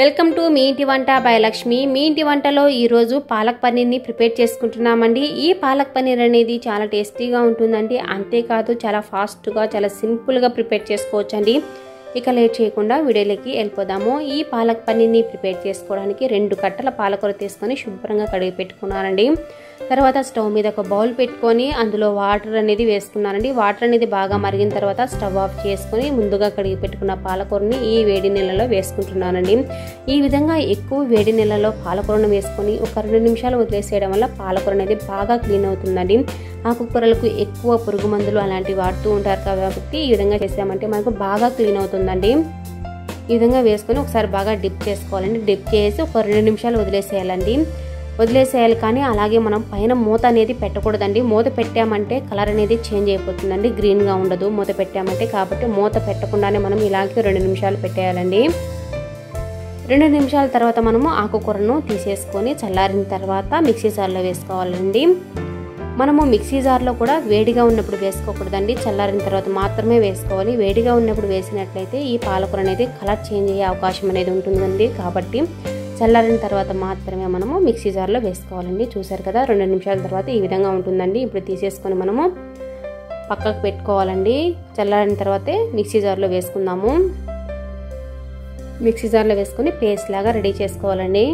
welcome to me ఇంటి వంట by Lakshmi మీ ఇంటి వంటలో ఈరోజు పాలక్ పన్నీర్ని ప్రిపేర్ చేసుకుంటున్నామండి ఈ పాలక్ పన్నీర్ అనేది చాలా టేస్టీగా ఉంటుందండి అంతేకాదు చాలా ఫాస్ట్గా చాలా సింపుల్గా ప్రిపేర్ చేసుకోవచ్చండి ఇక లేట్ చేయకుండా వీడియోలోకి వెళ్ళిపోదాము ఈ పాలక్ పన్నీర్ని ప్రిపేర్ చేసుకోవడానికి రెండు కట్టల పాలకూర తీసుకొని శుభ్రంగా కడిగి పెట్టుకున్నానండి తర్వాత స్టవ్ మీద ఒక బౌల్ పెట్టుకొని అందులో వాటర్ అనేది వేసుకున్నానండి వాటర్ అనేది బాగా మరిగిన తర్వాత స్టవ్ ఆఫ్ చేసుకొని ముందుగా కడిగి పెట్టుకున్న పాలకూరని ఈ వేడి నీళ్ళలో వేసుకుంటున్నానండి ఈ విధంగా ఎక్కువ వేడి నీళ్ళలో పాలకూరను వేసుకొని ఒక రెండు నిమిషాలు వదిలేసేయడం వల్ల పాలకూర అనేది బాగా క్లీన్ అవుతుందండి ఆకుకూరలకు ఎక్కువ పురుగు మందులు అలాంటివి వాడుతూ ఉంటారు కాబట్టి ఈ విధంగా చేసామంటే మనకు బాగా క్లీన్ అవుతుందండి ఈ విధంగా వేసుకొని ఒకసారి బాగా డిప్ చేసుకోవాలండి డిప్ చేసి ఒక రెండు నిమిషాలు వదిలేసేయాలండి వదిలేసేయాలి కానీ అలాగే మనం పైన మూత అనేది పెట్టకూడదండి మూత పెట్టామంటే కలర్ అనేది చేంజ్ అయిపోతుందండి గ్రీన్గా ఉండదు మూత పెట్టామంటే కాబట్టి మూత పెట్టకుండానే మనం ఇలాగే రెండు నిమిషాలు పెట్టేయాలండి రెండు నిమిషాల తర్వాత మనము ఆకుకూరను తీసేసుకొని చల్లారిన తర్వాత మిక్సీ జార్లో వేసుకోవాలండి మనము మిక్సీ జార్లో కూడా వేడిగా ఉన్నప్పుడు వేసుకోకూడదండి చల్లారిన తర్వాత మాత్రమే వేసుకోవాలి వేడిగా ఉన్నప్పుడు వేసినట్లయితే ఈ పాలకూర అనేది కలర్ చేంజ్ అయ్యే అవకాశం అనేది ఉంటుందండి కాబట్టి చల్లారిన తర్వాత మాత్రమే మనము మిక్సీ జార్లో వేసుకోవాలండి చూసారు కదా రెండు నిమిషాల తర్వాత ఈ విధంగా ఉంటుందండి ఇప్పుడు తీసేసుకొని మనము పక్కకు పెట్టుకోవాలండి చల్లారిన తర్వాతే మిక్సీ జార్లో వేసుకుందాము మిక్సీ జార్లో వేసుకొని పేస్ట్ లాగా రెడీ చేసుకోవాలండి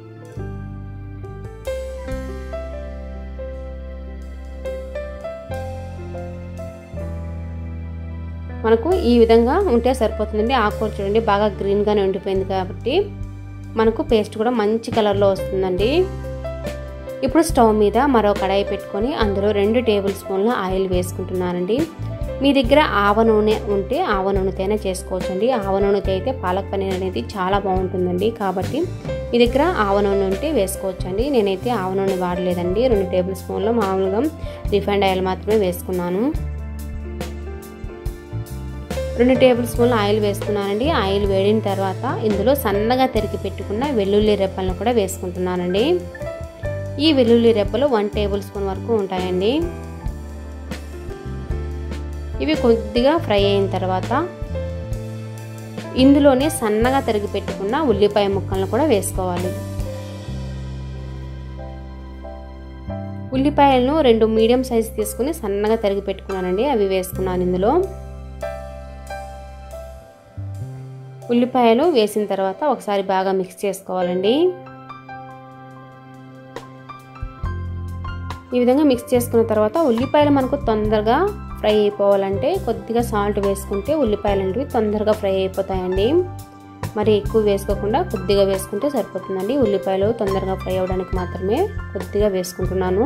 మనకు ఈ విధంగా ఉంటే సరిపోతుందండి ఆకుకూర చూడండి బాగా గ్రీన్గానే ఉండిపోయింది కాబట్టి మనకు పేస్ట్ కూడా మంచి కలర్లో వస్తుందండి ఇప్పుడు స్టవ్ మీద మరో కడాయి పెట్టుకొని అందులో రెండు టేబుల్ స్పూన్ల ఆయిల్ వేసుకుంటున్నానండి మీ దగ్గర ఆవ నూనె ఉంటే ఆవ నూనెతోనే చేసుకోవచ్చండి ఆవ నూనెతో అయితే పాలక్ పన్నీర్ అనేది చాలా బాగుంటుందండి కాబట్టి మీ దగ్గర ఆవ నూనె ఉంటే వేసుకోవచ్చండి నేనైతే ఆవ నూనె వాడలేదండి రెండు టేబుల్ స్పూన్లు మామూలుగా రిఫైండ్ ఆయిల్ మాత్రమే వేసుకున్నాను రెండు టేబుల్ స్పూన్లు ఆయిల్ వేసుకున్నానండి ఆయిల్ వేడిన తర్వాత ఇందులో సన్నగా తరిగి పెట్టుకున్న వెల్లుల్లి రెప్పలను కూడా వేసుకుంటున్నానండి ఈ వెల్లుల్లి రెప్పలు వన్ టేబుల్ స్పూన్ వరకు ఉంటాయండి ఇవి కొద్దిగా ఫ్రై అయిన తర్వాత ఇందులోనే సన్నగా తరిగి పెట్టుకున్న ఉల్లిపాయ ముక్కలను కూడా వేసుకోవాలి ఉల్లిపాయలను రెండు మీడియం సైజు తీసుకుని సన్నగా తరిగి పెట్టుకున్నానండి అవి వేసుకున్నాను ఇందులో ఉల్లిపాయలు వేసిన తర్వాత ఒకసారి బాగా మిక్స్ చేసుకోవాలండి ఈ విధంగా మిక్స్ చేసుకున్న తర్వాత ఉల్లిపాయలు మనకు తొందరగా ఫ్రై అయిపోవాలంటే కొద్దిగా సాల్ట్ వేసుకుంటే ఉల్లిపాయలు అనేవి తొందరగా ఫ్రై అయిపోతాయండి మరి ఎక్కువ వేసుకోకుండా కొద్దిగా వేసుకుంటే సరిపోతుందండి ఉల్లిపాయలు తొందరగా ఫ్రై అవ్వడానికి మాత్రమే కొద్దిగా వేసుకుంటున్నాను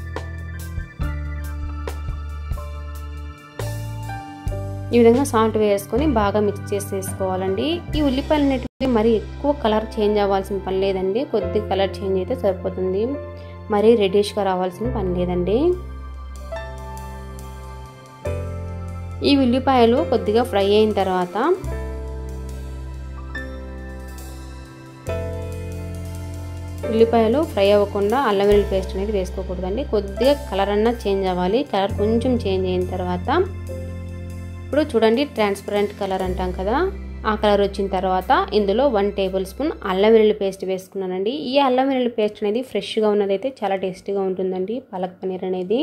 ఈ విధంగా సాల్ట్ వేసుకొని బాగా మిక్స్ చేసి వేసుకోవాలండి ఈ ఉల్లిపాయలు అనేటివి మరి ఎక్కువ కలర్ చేంజ్ అవ్వాల్సిన పని లేదండి కొద్ది కలర్ చేంజ్ అయితే సరిపోతుంది మరీ రెడ్డిష్గా రావాల్సిన పని లేదండి ఈ ఉల్లిపాయలు కొద్దిగా ఫ్రై అయిన తర్వాత ఉల్లిపాయలు ఫ్రై అవ్వకుండా అల్లం వెల్లుల్లి పేస్ట్ అనేది వేసుకోకూడదండి కొద్దిగా కలర్ అన్నా చేంజ్ అవ్వాలి కలర్ కొంచెం చేంజ్ అయిన తర్వాత ఇప్పుడు చూడండి ట్రాన్స్పరెంట్ కలర్ అంటాం కదా ఆ కలర్ వచ్చిన తర్వాత ఇందులో వన్ టేబుల్ స్పూన్ అల్లం వెల్లుల్లి పేస్ట్ వేసుకున్నానండి ఈ అల్లం వెల్లుల్లి పేస్ట్ అనేది ఫ్రెష్గా ఉన్నదైతే చాలా టేస్టీగా ఉంటుందండి పాలక్ పనీర్ అనేది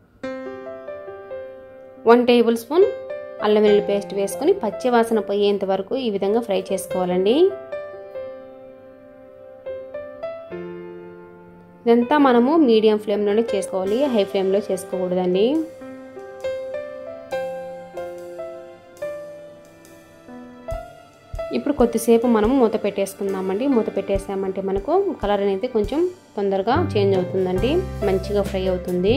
వన్ టేబుల్ స్పూన్ అల్లం వెల్లుల్లి పేస్ట్ వేసుకొని పచ్చి వాసన పోయేంత వరకు ఈ విధంగా ఫ్రై చేసుకోవాలండి ఇదంతా మనము మీడియం ఫ్లేమ్లోనే చేసుకోవాలి హై ఫ్లేమ్లో చేసుకోకూడదండి ఇప్పుడు కొద్దిసేపు మనం మూత పెట్టేసుకుందామండి మూత పెట్టేసామంటే మనకు కలర్ అనేది కొంచెం తొందరగా చేంజ్ అవుతుందండి మంచిగా ఫ్రై అవుతుంది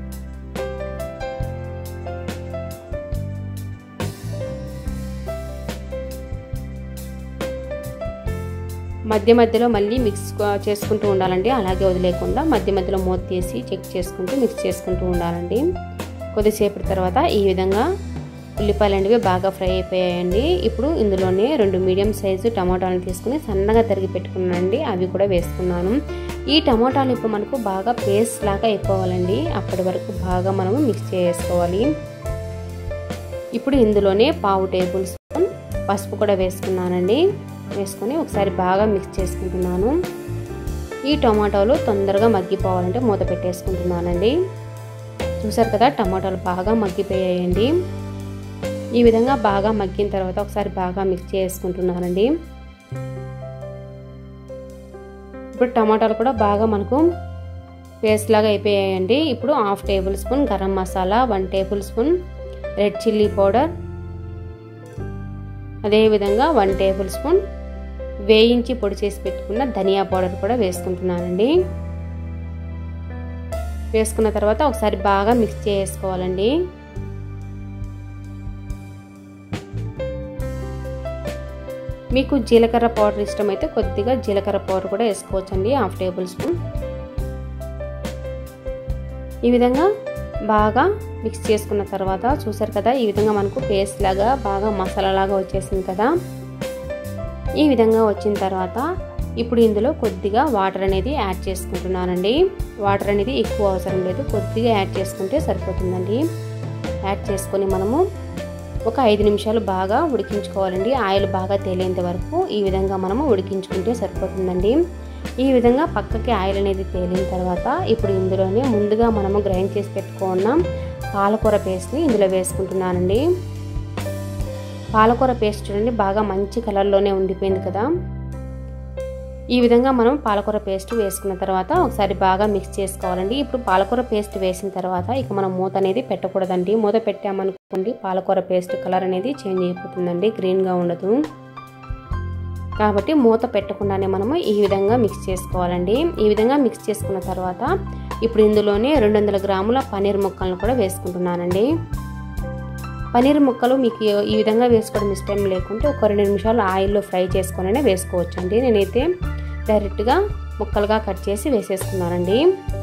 మధ్య మధ్యలో మళ్ళీ మిక్స్ చేసుకుంటూ ఉండాలండి అలాగే వదిలేకుండా మధ్య మధ్యలో మూత తీసి చెక్ చేసుకుంటూ మిక్స్ చేసుకుంటూ ఉండాలండి కొద్దిసేపటి తర్వాత ఈ విధంగా ఉల్లిపాయలు అనేవి బాగా ఫ్రై అయిపోయాయండి ఇప్పుడు ఇందులోనే రెండు మీడియం సైజు టమాటాలను తీసుకుని సన్నగా తరిగి పెట్టుకున్నానండి అవి కూడా వేసుకున్నాను ఈ టమాటాలు ఇప్పుడు మనకు బాగా పేస్ట్ లాగా అయిపోవాలండి అప్పటి వరకు బాగా మనము మిక్స్ చేసుకోవాలి ఇప్పుడు ఇందులోనే పావు టేబుల్ స్పూన్ పసుపు కూడా వేసుకున్నానండి వేసుకొని ఒకసారి బాగా మిక్స్ చేసుకుంటున్నాను ఈ టమాటాలు తొందరగా మగ్గిపోవాలంటే మూత పెట్టేసుకుంటున్నానండి చూసారు కదా టమాటాలు బాగా మగ్గిపోయాయండి ఈ విధంగా బాగా మగ్గిన తర్వాత ఒకసారి బాగా మిక్స్ చేసుకుంటున్నానండి ఇప్పుడు టమాటాలు కూడా బాగా మనకు పేస్ట్ లాగా అయిపోయాయండి ఇప్పుడు half tablespoon garam masala one tablespoon red chilli powder అదేవిధంగా వన్ టేబుల్ స్పూన్ వేయించి పొడి చేసి పెట్టుకున్న ధనియా పౌడర్ కూడా వేసుకుంటున్నానండి వేసుకున్న తర్వాత ఒకసారి బాగా మిక్స్ చేసుకోవాలండి మీకు జీలకర్ర పౌడర్ ఇష్టమైతే కొద్దిగా జీలకర్ర పౌడర్ కూడా వేసుకోవచ్చండి హాఫ్ టేబుల్ స్పూన్ ఈ విధంగా బాగా మిక్స్ చేసుకున్న తర్వాత చూసారు కదా ఈ విధంగా మనకు పేస్ట్ లాగా బాగా మసాలా లాగా వచ్చేసింది కదా ఈ విధంగా వచ్చిన తర్వాత ఇప్పుడు ఇందులో కొద్దిగా వాటర్ అనేది యాడ్ చేసుకుంటున్నానండి వాటర్ అనేది ఎక్కువ అవసరం లేదు కొద్దిగా యాడ్ చేసుకుంటే సరిపోతుందండి యాడ్ చేసుకొని మనము ఒక ఐదు నిమిషాలు బాగా ఉడికించుకోవాలండి ఆయిల్ బాగా తేలేంత వరకు ఈ విధంగా మనము ఉడికించుకుంటే సరిపోతుందండి ఈ విధంగా పక్కకి ఆయిల్ అనేది తేలిన తర్వాత ఇప్పుడు ఇందులోనే ముందుగా మనము గ్రైండ్ చేసి పెట్టుకున్న పాలకూర పేస్ట్ని ఇందులో వేసుకుంటున్నానండి పాలకూర పేస్ట్ చూడండి బాగా మంచి కలర్లోనే ఉండిపోయింది కదా ఈ విధంగా మనం పాలకూర పేస్ట్ వేసుకున్న తర్వాత ఒకసారి బాగా మిక్స్ చేసుకోవాలండి ఇప్పుడు పాలకూర పేస్ట్ వేసిన తర్వాత ఇక మనం మూత అనేది పెట్టకూడదండి మూత పెట్టామనుకోండి పాలకూర పేస్ట్ కలర్ అనేది చేంజ్ అయిపోతుందండి గ్రీన్గా ఉండదు కాబట్టి మూత పెట్టకుండానే మనము ఈ విధంగా మిక్స్ చేసుకోవాలండి ఈ విధంగా మిక్స్ చేసుకున్న తర్వాత ఇప్పుడు ఇందులోనే రెండు వందల గ్రాముల పన్నీర్ ముక్కలను కూడా వేసుకుంటున్నానండి పన్నీర్ ముక్కలు మీకు ఈ విధంగా వేసుకోవడం ఇష్టం లేకుంటే ఒక రెండు నిమిషాలు ఆయిల్లో ఫ్రై చేసుకొనే వేసుకోవచ్చండి నేనైతే డైరెక్ట్గా ముక్కలుగా కట్ చేసి వేసేసుకున్నానండి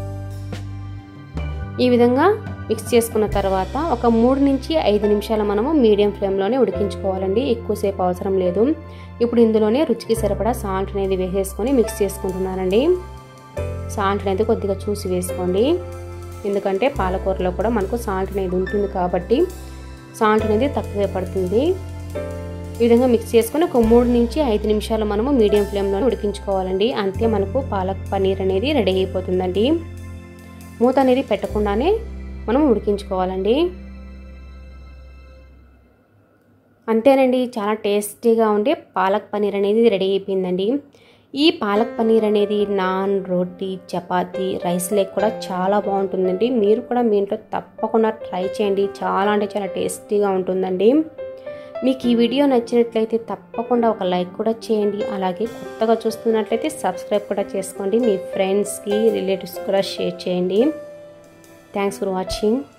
ఈ విధంగా మిక్స్ చేసుకున్న తర్వాత ఒక మూడు నుంచి ఐదు నిమిషాలు మనము మీడియం ఫ్లేమ్లోనే ఉడికించుకోవాలండి ఎక్కువసేపు అవసరం లేదు ఇప్పుడు ఇందులోనే రుచికి సరిపడా సాల్ట్ అనేది వేసేసుకొని మిక్స్ చేసుకుంటున్నానండి సాల్ట్ అనేది కొద్దిగా చూసి వేసుకోండి ఎందుకంటే పాలకూరలో కూడా మనకు సాల్ట్ అనేది ఉంటుంది కాబట్టి సాల్ట్ అనేది తక్కువే పడుతుంది ఈ విధంగా మిక్స్ చేసుకొని ఒక మూడు నుంచి ఐదు నిమిషాలు మనము మీడియం ఫ్లేమ్లో ఉడికించుకోవాలండి అంతే మనకు పాలక్ పన్నీర్ అనేది రెడీ అయిపోతుందండి మూత అనేది పెట్టకుండానే మనం ఉడికించుకోవాలండి అంతేనండి చాలా టేస్టీగా ఉండే పాలక్ పన్నీర్ అనేది రెడీ అయిపోయిందండి ఈ పాలక్ పన్నీర్ అనేది నాన్ రోటీ చపాతీ రైస్ లేక్ కూడా చాలా బాగుంటుందండి మీరు కూడా మీ ఇంట్లో తప్పకుండా ట్రై చేయండి చాలా అంటే చాలా టేస్టీగా ఉంటుందండి మీకు ఈ వీడియో నచ్చినట్లయితే తప్పకుండా ఒక లైక్ కూడా చేయండి అలాగే కొత్తగా చూస్తున్నట్లయితే సబ్స్క్రైబ్ కూడా చేసుకోండి మీ ఫ్రెండ్స్కి రిలేటివ్స్ కూడా షేర్ చేయండి థ్యాంక్స్ ఫర్ వాచింగ్